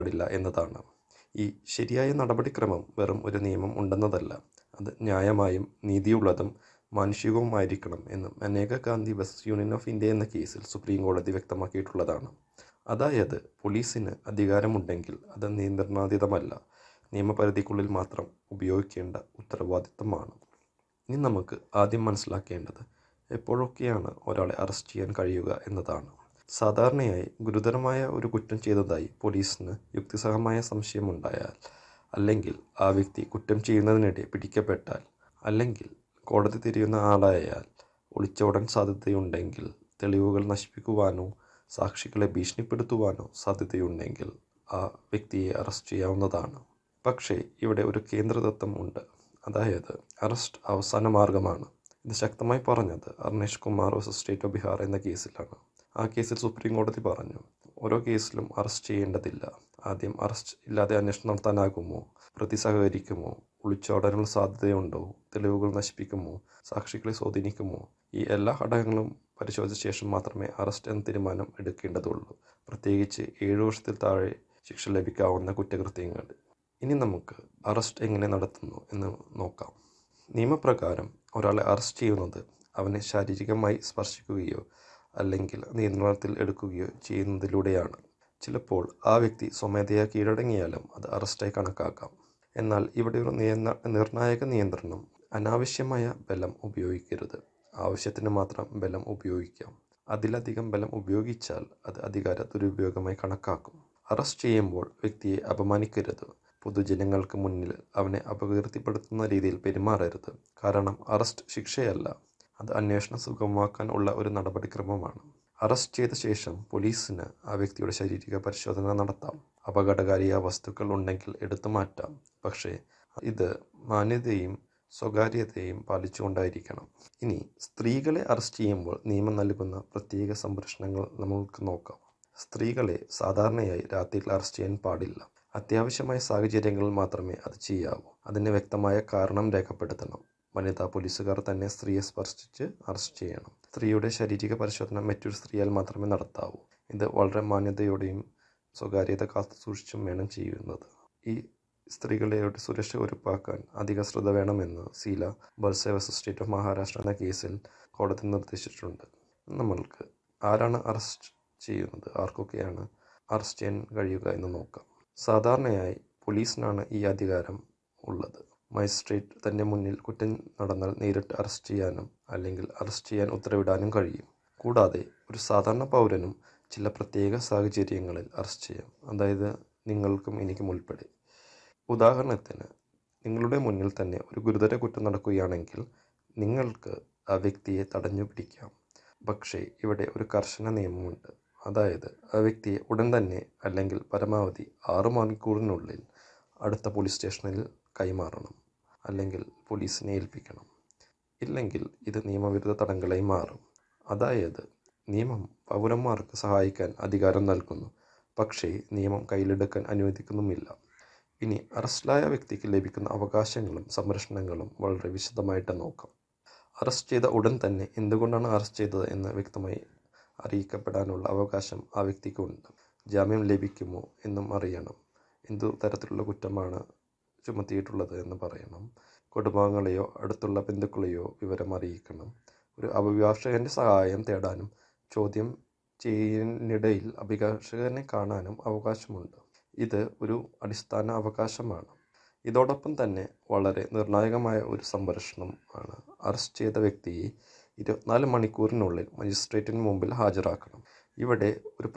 പാടില്ല എന്നതാണ് ഈ ശരിയായ നടപടിക്രമം വെറും ഒരു നിയമം ഉണ്ടെന്നതല്ല അത് ന്യായമായും നീതിയുള്ളതും മാനുഷികവുമായിരിക്കണം എന്നും മനേക ഗാന്ധി ബസ് യൂണിയൻ ഓഫ് ഇന്ത്യ എന്ന കേസിൽ സുപ്രീം കോടതി വ്യക്തമാക്കിയിട്ടുള്ളതാണ് അതായത് പോലീസിന് അധികാരമുണ്ടെങ്കിൽ അത് നിയന്ത്രണാതീതമല്ല നിയമപരിധിക്കുള്ളിൽ മാത്രം ഉപയോഗിക്കേണ്ട ഉത്തരവാദിത്തമാണ് ഇനി നമുക്ക് ആദ്യം മനസ്സിലാക്കേണ്ടത് എപ്പോഴൊക്കെയാണ് ഒരാളെ അറസ്റ്റ് ചെയ്യാൻ കഴിയുക എന്നതാണ് സാധാരണയായി ഗുരുതരമായ ഒരു കുറ്റം ചെയ്തതായി പോലീസിന് യുക്തിസഹമായ സംശയമുണ്ടായാൽ അല്ലെങ്കിൽ ആ വ്യക്തി കുറ്റം ചെയ്യുന്നതിനിടെ പിടിക്കപ്പെട്ടാൽ അല്ലെങ്കിൽ കോടതി തിരിയുന്ന ആളായാൽ ഒളിച്ചോടാൻ സാധ്യതയുണ്ടെങ്കിൽ തെളിവുകൾ നശിപ്പിക്കുവാനോ സാക്ഷികളെ ഭീഷണിപ്പെടുത്തുവാനോ സാധ്യതയുണ്ടെങ്കിൽ ആ വ്യക്തിയെ അറസ്റ്റ് ചെയ്യാവുന്നതാണ് പക്ഷേ ഇവിടെ ഒരു കേന്ദ്രതത്വം ഉണ്ട് അതായത് അറസ്റ്റ് അവസാന മാർഗമാണ് ഇത് ശക്തമായി പറഞ്ഞത് Arnesh Kumar versus state of Bihar എന്ന കേസിലാണ് ആ കേസിൽ സുപ്രീം കോടതി പറഞ്ഞു ഓരോ കേസിലും അറസ്റ്റ് ചെയ്യേണ്ടതില്ല ആദ്യം അറസ്റ്റ് ഇല്ലാതെ അന്വേഷണം നടത്താനാകുമോ പ്രതി സഹകരിക്കുമോ ഒളിച്ചോടാനുള്ള സാധ്യതയുണ്ടോ തെളിവുകൾ നശിപ്പിക്കുമോ സാക്ഷികളെ സ്വാധീനിക്കുമോ ഈ എല്ലാ ഘടകങ്ങളും പരിശോധിച്ച ശേഷം മാത്രമേ അറസ്റ്റ് എന്ന തീരുമാനം എടുക്കേണ്ടതുള്ളൂ പ്രത്യേകിച്ച് ഏഴു വർഷത്തിൽ താഴെ ശിക്ഷ ലഭിക്കാവുന്ന കുറ്റകൃത്യങ്ങൾ ഇനി നമുക്ക് അറസ്റ്റ് എങ്ങനെ നടത്തുന്നു എന്ന് നോക്കാം നിയമപ്രകാരം ഒരാളെ അറസ്റ്റ് ചെയ്യുന്നത് അവനെ ശാരീരികമായി സ്പർശിക്കുകയോ അല്ലെങ്കിൽ നിയന്ത്രണത്തിൽ എടുക്കുകയോ ചെയ്യുന്നതിലൂടെയാണ് ചിലപ്പോൾ ആ വ്യക്തി സ്വമേധയാ കീഴടങ്ങിയാലും അത് അറസ്റ്റായി കണക്കാക്കാം എന്നാൽ ഇവിടെ ഒരു നിയന്ത്ര നിർണായക നിയന്ത്രണം അനാവശ്യമായ ബലം ഉപയോഗിക്കരുത് ആവശ്യത്തിന് മാത്രം ബലം ഉപയോഗിക്കാം അതിലധികം ബലം ഉപയോഗിച്ചാൽ അത് അധികാര ദുരുപയോഗമായി കണക്കാക്കും അറസ്റ്റ് ചെയ്യുമ്പോൾ വ്യക്തിയെ അപമാനിക്കരുത് പൊതുജനങ്ങൾക്ക് മുന്നിൽ അവനെ അപകീർത്തിപ്പെടുത്തുന്ന രീതിയിൽ പെരുമാറരുത് കാരണം അറസ്റ്റ് ശിക്ഷയല്ല അത് അന്വേഷണം സുഗമമാക്കാൻ ഉള്ള ഒരു നടപടിക്രമമാണ് അറസ്റ്റ് ചെയ്ത ശേഷം പോലീസിന് ആ വ്യക്തിയുടെ ശാരീരിക പരിശോധന നടത്താം അപകടകാരിയായ വസ്തുക്കൾ ഉണ്ടെങ്കിൽ എടുത്തു മാറ്റാം പക്ഷേ ഇത് മാന്യതയും സ്വകാര്യതയും പാലിച്ചുകൊണ്ടായിരിക്കണം ഇനി സ്ത്രീകളെ അറസ്റ്റ് ചെയ്യുമ്പോൾ നിയമം നൽകുന്ന പ്രത്യേക സംരക്ഷണങ്ങൾ നമുക്ക് നോക്കാം സ്ത്രീകളെ സാധാരണയായി രാത്രിയിൽ അറസ്റ്റ് ചെയ്യാൻ പാടില്ല അത്യാവശ്യമായ സാഹചര്യങ്ങളിൽ മാത്രമേ അത് ചെയ്യാവൂ അതിന് വ്യക്തമായ കാരണം രേഖപ്പെടുത്തണം വനിതാ പോലീസുകാർ തന്നെ സ്ത്രീയെ സ്പർശിച്ച് അറസ്റ്റ് ചെയ്യണം സ്ത്രീയുടെ ശാരീരിക പരിശോധന മറ്റൊരു സ്ത്രീയാൽ മാത്രമേ നടത്താവൂ ഇത് വളരെ മാന്യതയോടെയും സ്വകാര്യത കാത്തു സൂക്ഷിച്ചും വേണം ചെയ്യുന്നത് ഈ സ്ത്രീകളുടെ സുരക്ഷ ഉറപ്പാക്കാൻ അധിക ശ്രദ്ധ വേണമെന്ന് Sheela Barse versus state of Maharashtra എന്ന കേസിൽ കോടതി നിർദ്ദേശിച്ചിട്ടുണ്ട് നമ്മൾക്ക് ആരാണ് അറസ്റ്റ് ചെയ്യുന്നത് ആർക്കൊക്കെയാണ് അറസ്റ്റ് ചെയ്യാൻ കഴിയുക എന്ന് നോക്കാം സാധാരണയായി പോലീസിനാണ് ഈ അധികാരം ഉള്ളത് മജിസ്ട്രേറ്റ് തൻ്റെ മുന്നിൽ കുറ്റം നടന്നാൽ നേരിട്ട് അറസ്റ്റ് ചെയ്യാനും അല്ലെങ്കിൽ അറസ്റ്റ് ചെയ്യാൻ ഉത്തരവിടാനും കഴിയും കൂടാതെ ഒരു സാധാരണ പൗരനും ചില പ്രത്യേക സാഹചര്യങ്ങളിൽ അറസ്റ്റ് ചെയ്യാം അതായത് നിങ്ങൾക്കും എനിക്കും ഉൾപ്പെടെ ഉദാഹരണത്തിന് നിങ്ങളുടെ മുന്നിൽ തന്നെ ഒരു ഗുരുതര കുറ്റം നടക്കുകയാണെങ്കിൽ നിങ്ങൾക്ക് ആ വ്യക്തിയെ തടഞ്ഞു പിടിക്കാം പക്ഷേ ഇവിടെ ഒരു കർശന നിയമമുണ്ട് അതായത് ആ വ്യക്തിയെ ഉടൻ തന്നെ അല്ലെങ്കിൽ പരമാവധി ആറ് മണിക്കൂറിനുള്ളിൽ അടുത്ത പോലീസ് സ്റ്റേഷനിൽ കൈമാറണം അല്ലെങ്കിൽ പോലീസിനെ ഏൽപ്പിക്കണം ഇല്ലെങ്കിൽ ഇത് നിയമവിരുദ്ധ തടങ്കലായി മാറും അതായത് നിയമം പൗരന്മാർക്ക് സഹായിക്കാൻ അധികാരം നൽകുന്നു പക്ഷേ നിയമം കയ്യിലെടുക്കാൻ അനുവദിക്കുന്നുമില്ല ഇനി അറസ്റ്റിലായ വ്യക്തിക്ക് ലഭിക്കുന്ന അവകാശങ്ങളും സംരക്ഷണങ്ങളും വളരെ വിശദമായിട്ട് നോക്കാം അറസ്റ്റ് ചെയ്ത ഉടൻ തന്നെ എന്തുകൊണ്ടാണ് അറസ്റ്റ് ചെയ്തത് എന്ന് വ്യക്തമായി അറിയിക്കപ്പെടാനുള്ള അവകാശം ആ വ്യക്തിക്കുണ്ട് ജാമ്യം ലഭിക്കുമോ എന്നും അറിയണം എന്തു തരത്തിലുള്ള കുറ്റമാണ് ചുമത്തിയിട്ടുള്ളത് എന്ന് പറയണം കുടുംബാംഗങ്ങളെയോ അടുത്തുള്ള ബന്ധുക്കളെയോ വിവരം അറിയിക്കണം ഒരു അഭിഭാഷകൻ്റെ സഹായം തേടാനും ചോദ്യം ചെയ്യുന്നതിനിടയിൽ അഭിഭാഷകനെ കാണാനും അവകാശമുണ്ട് ഇത് ഒരു അടിസ്ഥാന അവകാശമാണ് ഇതോടൊപ്പം തന്നെ വളരെ നിർണായകമായ ഒരു സംരക്ഷണം ആണ് അറസ്റ്റ് ചെയ്ത വ്യക്തിയെ ഇരുപത്തിനാല് മണിക്കൂറിനുള്ളിൽ മജിസ്ട്രേറ്റിന് മുമ്പിൽ ഹാജരാക്കണം ഇവിടെ ഒരു